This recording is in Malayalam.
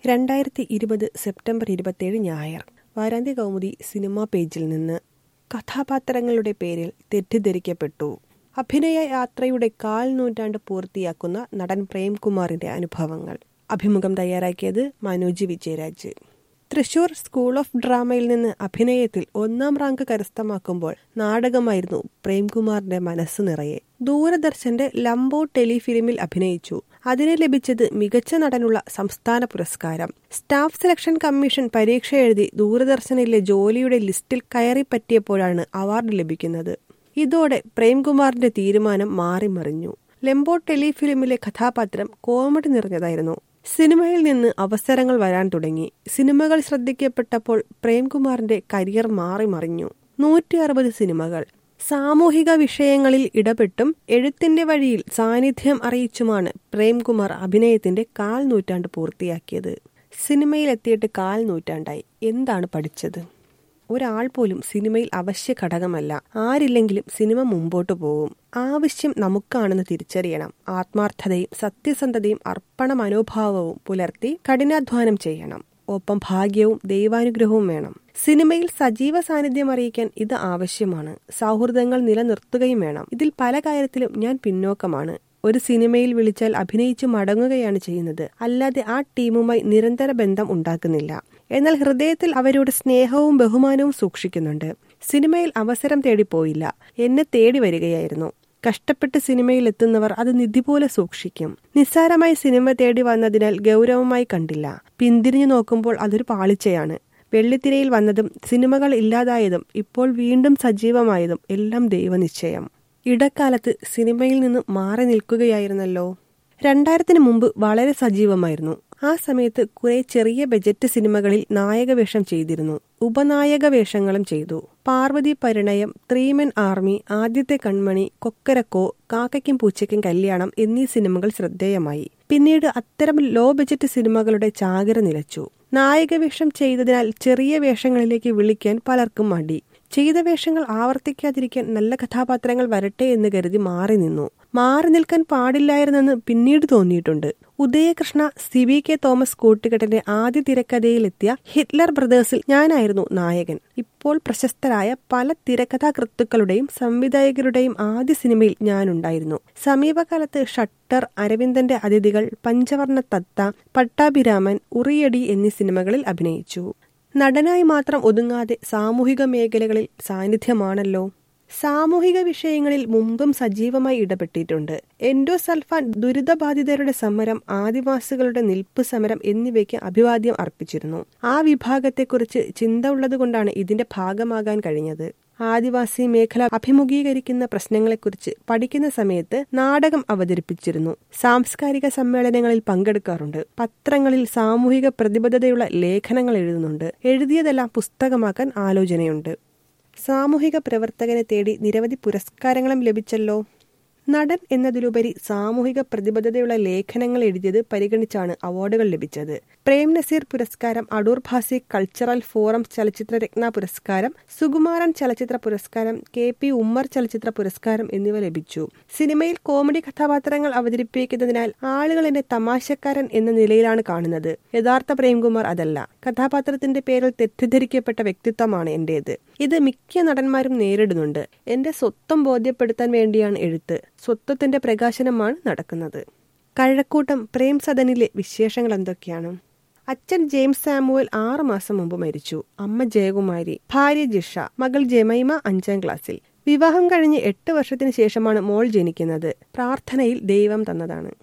രണ്ടായിരത്തി ഇരുപത് സെപ്റ്റംബർ ഇരുപത്തിയേഴ് ഞായർ വാരാന്ത്യ കൗമുദി സിനിമാ പേജിൽ നിന്ന് കഥാപാത്രങ്ങളുടെ പേരിൽ തെറ്റിദ്ധരിക്കപ്പെട്ടു അഭിനയ യാത്രയുടെ കാൽ നൂറ്റാണ്ട് പൂർത്തിയാക്കുന്ന നടൻ പ്രേംകുമാറിന്റെ അനുഭവങ്ങൾ അഭിമുഖം തയ്യാറാക്കിയത് മനോജ് വിജയരാജ് തൃശൂർ സ്കൂൾ ഓഫ് ഡ്രാമയിൽ നിന്ന് അഭിനയത്തിൽ ഒന്നാം റാങ്ക് കരസ്ഥമാക്കുമ്പോൾ നാടകമായിരുന്നു പ്രേംകുമാറിന്റെ മനസ്സ് നിറയെ ദൂരദർശന്റെ ലംബോ ടെലിഫിലിമിൽ അഭിനയിച്ചു അതിന് ലഭിച്ചത് മികച്ച നടനുള്ള സംസ്ഥാന പുരസ്കാരം സ്റ്റാഫ് സെലക്ഷൻ കമ്മീഷൻ പരീക്ഷ എഴുതി ദൂരദർശനിലെ ജോലിയുടെ ലിസ്റ്റിൽ കയറി പറ്റിയപ്പോഴാണ് അവാർഡ് ലഭിക്കുന്നത് ഇതോടെ പ്രേംകുമാറിന്റെ തീരുമാനം മാറിമറിഞ്ഞു ലെംബോ ടെലിഫിലിമിലെ കഥാപാത്രം കോമഡി നിറഞ്ഞതായിരുന്നു സിനിമയിൽ നിന്ന് അവസരങ്ങൾ വരാൻ തുടങ്ങി സിനിമകൾ ശ്രദ്ധിക്കപ്പെട്ടപ്പോൾ പ്രേംകുമാറിന്റെ കരിയർ മാറി മറിഞ്ഞു നൂറ്റി അറുപത് സിനിമകൾ സാമൂഹിക വിഷയങ്ങളിൽ ഇടപെട്ടും എഴുത്തിന്റെ വഴിയിൽ സാന്നിധ്യം അറിയിച്ചുമാണ് പ്രേംകുമാർ അഭിനയത്തിന്റെ കാൽ നൂറ്റാണ്ട് പൂർത്തിയാക്കിയത് സിനിമയിലെത്തിയിട്ട് കാൽ നൂറ്റാണ്ടായി എന്താണ് പഠിച്ചത് ഒരാൾ പോലും സിനിമയിൽ അവശ്യ ഘടകമല്ല ആരില്ലെങ്കിലും സിനിമ മുമ്പോട്ട് പോകും ആവശ്യം നമുക്കാണെന്ന് തിരിച്ചറിയണം ആത്മാർത്ഥതയും സത്യസന്ധതയും അർപ്പണ മനോഭാവവും പുലർത്തി കഠിനാധ്വാനം ചെയ്യണം ഒപ്പം ഭാഗ്യവും ദൈവാനുഗ്രഹവും വേണം സിനിമയിൽ സജീവ സാന്നിധ്യം അറിയിക്കാൻ ഇത് ആവശ്യമാണ് സൗഹൃദങ്ങൾ നിലനിർത്തുകയും വേണം ഇതിൽ പല കാര്യത്തിലും ഞാൻ പിന്നോക്കമാണ് ഒരു സിനിമയിൽ വിളിച്ചാൽ അഭിനയിച്ചു മടങ്ങുകയാണ് ചെയ്യുന്നത് അല്ലാതെ ആ ടീമുമായി നിരന്തര ബന്ധം ഉണ്ടാക്കുന്നില്ല എന്നാൽ ഹൃദയത്തിൽ അവരോട് സ്നേഹവും ബഹുമാനവും സൂക്ഷിക്കുന്നുണ്ട് സിനിമയിൽ അവസരം തേടിപ്പോയില്ല എന്നെ തേടി വരികയായിരുന്നു കഷ്ടപ്പെട്ട് സിനിമയിൽ എത്തുന്നവർ അത് നിധി പോലെ സൂക്ഷിക്കും നിസ്സാരമായി സിനിമ തേടി വന്നതിനാൽ ഗൗരവമായി കണ്ടില്ല പിന്തിരിഞ്ഞു നോക്കുമ്പോൾ അതൊരു പാളിച്ചയാണ് വെള്ളിത്തിരയിൽ വന്നതും സിനിമകൾ ഇല്ലാതായതും ഇപ്പോൾ വീണ്ടും സജീവമായതും എല്ലാം ദൈവനിശ്ചയം ഇടക്കാലത്ത് സിനിമയിൽ നിന്ന് മാറി നിൽക്കുകയായിരുന്നല്ലോ രണ്ടായിരത്തിന് മുമ്പ് വളരെ സജീവമായിരുന്നു ആ സമയത്ത് കുറെ ചെറിയ ബജറ്റ് സിനിമകളിൽ നായകവേഷം ചെയ്തിരുന്നു ഉപനായക വേഷങ്ങളും ചെയ്തു പാർവതി പരിണയം ത്രീമൻ ആർമി ആദ്യത്തെ കൺമണി കൊക്കരക്കോ കാക്കയ്ക്കും പൂച്ചയ്ക്കും കല്യാണം എന്നീ സിനിമകൾ ശ്രദ്ധേയമായി പിന്നീട് അത്തരം ലോ ബജറ്റ് സിനിമകളുടെ ചാകര നിലച്ചു നായകവേഷം ചെയ്തതിനാൽ ചെറിയ വേഷങ്ങളിലേക്ക് വിളിക്കാൻ പലർക്കും മടി ചെയ്ത വേഷങ്ങൾ ആവർത്തിക്കാതിരിക്കാൻ നല്ല കഥാപാത്രങ്ങൾ വരട്ടെ എന്ന് കരുതി മാറി നിന്നു മാറി നിൽക്കാൻ പാടില്ലായിരുന്നെന്ന് പിന്നീട് തോന്നിയിട്ടുണ്ട് Udayakrishna C V K Thomas കൂട്ടുകെട്ടിന്റെ ആദ്യ തിരക്കഥയിലെത്തിയ ഹിറ്റ്ലർ ബ്രദേഴ്സിൽ ഞാനായിരുന്നു നായകൻ ഇപ്പോൾ പ്രശസ്തരായ പല തിരക്കഥാകൃത്തുക്കളുടെയും സംവിധായകരുടെയും ആദ്യ സിനിമയിൽ ഞാനുണ്ടായിരുന്നു സമീപകാലത്ത് ഷട്ടർ അരവിന്ദന്റെ അതിഥികൾ പഞ്ചവർണ്ണ തത്ത പട്ടാഭിരാമൻ ഉറിയടി എന്നീ സിനിമകളിൽ അഭിനയിച്ചു നടനായി മാത്രം ഒതുങ്ങാതെ സാമൂഹിക മേഖലകളിൽ സാന്നിധ്യമാണല്ലോ സാമൂഹിക വിഷയങ്ങളിൽ മുമ്പും സജീവമായി ഇടപെട്ടിട്ടുണ്ട് എൻഡോസൾഫാൻ ദുരിതബാധിതരുടെ സമരം ആദിവാസികളുടെ നിൽപ്പ് സമരം എന്നിവയ്ക്ക് അഭിവാദ്യം അർപ്പിച്ചിരുന്നു ആ വിഭാഗത്തെക്കുറിച്ച് ചിന്ത ഉള്ളതുകൊണ്ടാണ് ഇതിന്റെ ഭാഗമാകാൻ കഴിഞ്ഞത് ആദിവാസി മേഖല അഭിമുഖീകരിക്കുന്ന പ്രശ്നങ്ങളെക്കുറിച്ച് പഠിക്കുന്ന സമയത്ത് നാടകം അവതരിപ്പിച്ചിരുന്നു സാംസ്കാരിക സമ്മേളനങ്ങളിൽ പങ്കെടുക്കാറുണ്ട് പത്രങ്ങളിൽ സാമൂഹിക പ്രതിബദ്ധതയുള്ള ലേഖനങ്ങൾ എഴുതുന്നുണ്ട് എഴുതിയതെല്ലാം പുസ്തകമാക്കാൻ ആലോചനയുണ്ട് സാമൂഹിക പ്രവർത്തകനെ തേടി നിരവധി പുരസ്കാരങ്ങളും ലഭിച്ചല്ലോ നടൻ എന്നതിലുപരി സാമൂഹിക പ്രതിബദ്ധതയുള്ള ലേഖനങ്ങൾ എഴുതിയത് പരിഗണിച്ചാണ് അവാർഡുകൾ ലഭിച്ചത് പ്രേം നസീർ പുരസ്കാരം അടൂർ ഭാസി കൾച്ചറൽ ഫോറം ചലച്ചിത്ര രത്ന പുരസ്കാരം സുകുമാരൻ ചലച്ചിത്ര പുരസ്കാരം കെ പി ഉമ്മർ ചലച്ചിത്ര പുരസ്കാരം എന്നിവ ലഭിച്ചു സിനിമയിൽ കോമഡി കഥാപാത്രങ്ങൾ അവതരിപ്പിക്കുന്നതിനാൽ ആളുകൾ എന്നെ തമാശക്കാരൻ എന്ന നിലയിലാണ് കാണുന്നത് യഥാർത്ഥ പ്രേംകുമാർ അതല്ല കഥാപാത്രത്തിന്റെ പേരിൽ തെറ്റിദ്ധരിക്കപ്പെട്ട വ്യക്തിത്വമാണ് എന്റേത് ഇത് മിക്ക നടന്മാരും നേരിടുന്നുണ്ട് എന്റെ സ്വത്വം ബോധ്യപ്പെടുത്താൻ വേണ്ടിയാണ് എഴുത്ത് സ്വത്വത്തിന്റെ പ്രകാശനമാണ് നടക്കുന്നത് കഴക്കൂട്ടം പ്രേം സദനിലെ വിശേഷങ്ങൾ എന്തൊക്കെയാണ് അച്ഛൻ ജെയിംസ് സാമുവൽ ആറു മാസം മുമ്പ് മരിച്ചു അമ്മ ജയകുമാരി ഭാര്യ ജിഷ മകൾ ജമൈമ അഞ്ചാം ക്ലാസ്സിൽ വിവാഹം കഴിഞ്ഞ് എട്ട് വർഷത്തിന് ശേഷമാണ് മോൾ ജനിക്കുന്നത് പ്രാർത്ഥനയിൽ ദൈവം തന്നതാണ്